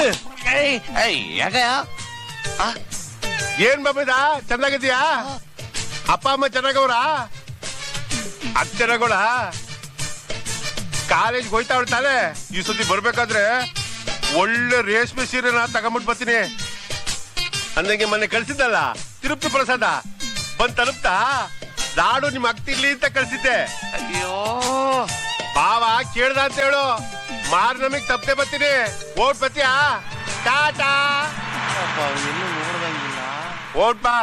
ಯಾಕ ಏನ್ ಬಾಬಿದ ಚೆನ್ನಾಗಿದ್ಯಾ ಅಪ್ಪ ಅಮ್ಮ ಚೆನ್ನಾಗವ್ರ ಅದ್ ಚೆನ್ನಾಗೋಳ ಕಾಲೇಜ್ ಹೋಯ್ತಾವಳ ತಾನೆ ಈ ಸತಿ ಬರ್ಬೇಕಾದ್ರೆ ಒಳ್ಳೆ ರೇಷ್ಮೆ ಸೀರೆನ ತಗೊಂಬಿಟ್ ಬರ್ತೀನಿ ಅಂದಂಗೆ ಮೊನ್ನೆ ಕಳ್ಸಿದ್ದಲ್ಲ ತಿರುಪ್ತಿ ಪ್ರಸಾದ ಬಂದ್ ತಲುಪ್ತಾ ನಾಡು ನಿಮ್ ಅಕ್ತಿರ್ಲಿ ಅಂತ ಕಳ್ಸಿದ್ದೆ ಅಯ್ಯೋ ಬಾವ ಕೇಳ್ದ ಅಂತ ಹೇಳು ಮಾರ್ ನಮಗ್ ತಪ್ಪದೆ ಬರ್ತೀನಿ ಓಟ್ ಬತ್ತೀಯಾ ಟಾಟಾ ಅಪ್ಪ, ಎಲ್ಲೂ ನೋಡ್ದಂಗಿಲ್ಲ ಓಟ್ ಬಾ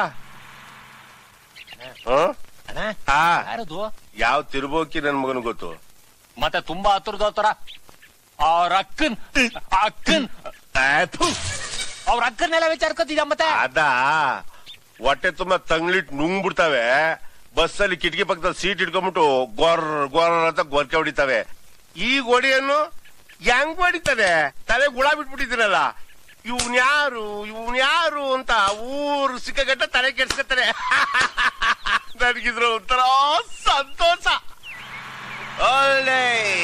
ಹ್ಮ್? ಅಣ್ಣ ಆ ಯಾರದು ಯಾವ ತಿರುಬೋಕಿ ನನ್ ಮಗನ್ ಗೊತ್ತು ಮತ್ತೆ ತುಂಬಾ ಹತ್ತಿರದ ತರ ಅವ್ರ ಅಕ್ಕನ್ ಅಕ್ಕನ್ ಆ, ಥು. ಅವ್ರ ಅಕ್ಕನ್ನೆಲ್ಲ ವಿಚಾರ್ಕೊತಿದ್ದ ಮತ್ತೆ ಅದ ಹೊಟ್ಟೆ ತುಂಬಾ ತಂಗ್ಲಿಟ್ ನುಂಗ್ ಬಿಡ್ತಾವೆ ಬಸ್ಸಲ್ಲಿ ಕಿಟಕಿ ಪಕ್ಕದಲ್ಲಿ ಸೀಟ್ ಇಟ್ಕೊಂಡ್ಬಿಟ್ಟು ಗೊರ್ ಗೊರ್ ಅಂತ ಗೊರ್ಕೆ ಹೊಡಿತಾವೆ ಈ ಗೋಡಿಯನ್ನು ಹೆಂಗ್ ಹೊಡಿತದೆ ತಲೆ ಗುಳ ಬಿಟ್ಬಿಟ್ಟಿದ್ದೀನಲ್ಲ ಇವ್ನ್ ಯಾರು ಇವ್ನ್ ಯಾರು ಅಂತ ಊರು ಸಿಕ್ಕಗಟ್ಟ ತಲೆ ಕೆಡ್ಸ್ಕೊತಾರೆ ನನಗಿದ್ರು ಒಂಥರ ಸಂತೋಷ ಒಳ್ಳೆ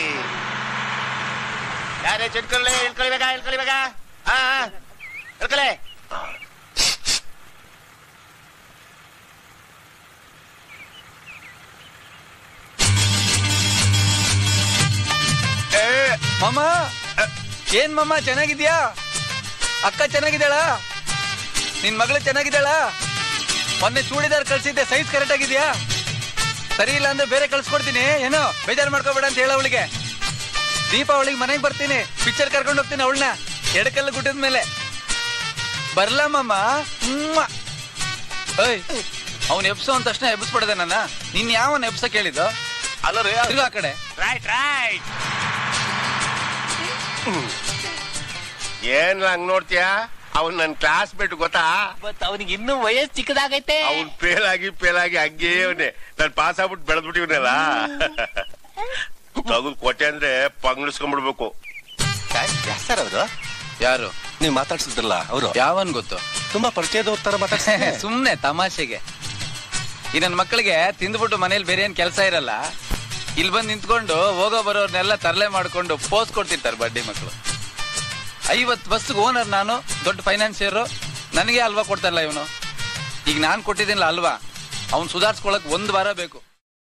ಯಾರೇ ಚಿಟ್ಕೊಳ್ಳಿ ಇಳ್ಕೊಳಿಬೇಕ ಇಳ್ಕೊಳಿಬೇಕ ಹಾ ಇಳ್ಕೊಳೆ ಏ ಮಾಮ ಏನ್ ಮಾಮ ಚೆನ್ನಾಗಿದ್ಯಾ ಅಕ್ಕ ಚೆನ್ನಾಗಿದ್ದಾಳ ನಿನ್ ಮಗಳು ಚೆನ್ನಾಗಿದ್ದಾಳ ಮೊನ್ನೆ ಚೂಡಿದಾರ್ ಕಳ್ಸಿದ್ದೆ ಸೈಜ್ ಕರೆಕ್ಟ್ ಆಗಿದ್ಯಾ ಸರಿ ಇಲ್ಲ ಅಂದ್ರೆ ಬೇರೆ ಕಳ್ಸ್ಕೊಡ್ತೀನಿ ಏನೋ ಬೇಜಾರು ಮಾಡ್ಕೋಬೇಡ ಅಂತ ಹೇಳ ಅವಳಿಗೆ ದೀಪಾವಳಿಗೆ ಮನೆಗೆ ಬರ್ತೀನಿ ಪಿಕ್ಚರ್ ಕರ್ಕೊಂಡು ಹೋಗ್ತೀನಿ ಅವಳನ್ನ ಎಡಕಲ್ಲ ಗುಡ್ಡದ ಮೇಲೆ ಬರ್ಲಾ ಮಾಮ ಏಯ್ ಅವ್ನ್ ಎಬ್ಸೋ ಅಂತ ತಕ್ಷಣ ಎಬ್ಸ್ಬಿಡದೆ ನನ್ನ ನಿನ್ ಯಾವನ್ ಎಬ್ಸ ಕೇಳಿದ್ದು ಅಲ್ಲ ರೀ ತಿರ್ಗಾ ಆ ಕಡೆ ರೈಟ್ ರೈಟ್ ಏನ್ ಹಂಗ್ ನೋಡ್ತೀಯ ಅವ್ನ್ ನನ್ ಕ್ಲಾಸ್ ಮೇಟ್ ಗೊತ್ತಾ ಮತ್ ಅವನಿಗೆ ಇನ್ನೂ ವಯಸ್ಸು ಚಿಕ್ಕದಾಗೈತೆ ಅವ್ನ್ ಫೇಲ್ ಆಗಿ ಫೇಲ್ ಆಗಿ ಹಂಗೇ ಅವನೇ ನಾನ್ ಪಾಸ್ ಆಗ್ಬಿಟ್ಟು ಬೆಳೆದ್ಬಿಟ್ಟಿವ್ನಲ್ಲ ತಗದ್ ಕೊಟ್ಟೆ ಅಂದ್ರೆ ಪಂಗ್ಳಿಸ್ಕೊಂಡ್ಬಿಡ್ಬೇಕು ಸರ್ ಅವರು ಯಾರು ನೀವು ಮಾತಾಡ್ಸಿದ್ರಲ್ಲ ಅವರು ಯಾವನ್ ಗೊತ್ತು ತುಂಬಾ ಪರಿಚಯದವ್ರ ತರ ಮಾತಾಡ್ತಾರೆ ಸುಮ್ನೆ ತಮಾಷೆಗೆ ಈ ನನ್ನ ಮಕ್ಕಳಿಗೆ ತಿಂದ್ಬಿಟ್ಟು ಮನೇಲಿ ಬೇರೆ ಏನ್ ಕೆಲಸ ಇರಲ್ಲ ಇಲ್ಲಿ ಬಂದು ನಿಂತ್ಕೊಂಡು ಹೋಗೋ ಬರೋರ್ನೆಲ್ಲ ತರಲೆ ಮಾಡ್ಕೊಂಡು ಪೋಸ್ ಕೊಡ್ತಿರ್ತಾರೆ ಬಡ್ಡಿ ಮಕ್ಕಳು ಐವತ್ ಬಸ್ ಓನರ್ ನಾನು ದೊಡ್ಡ ಫೈನಾನ್ಸಿಯರ್ ನನಗೆ ಅಲ್ವಾ ಕೊಡ್ತಾರಲ್ಲ ಇವನು ಈಗ ನಾನ್ ಕೊಟ್ಟಿದ್ದೀನಲ್ಲ ಅಲ್ವಾ ಅವ್ನು ಸುಧಾರಿಸ್ಕೊಳಕ್ ಒಂದ್ ವಾರ ಬೇಕು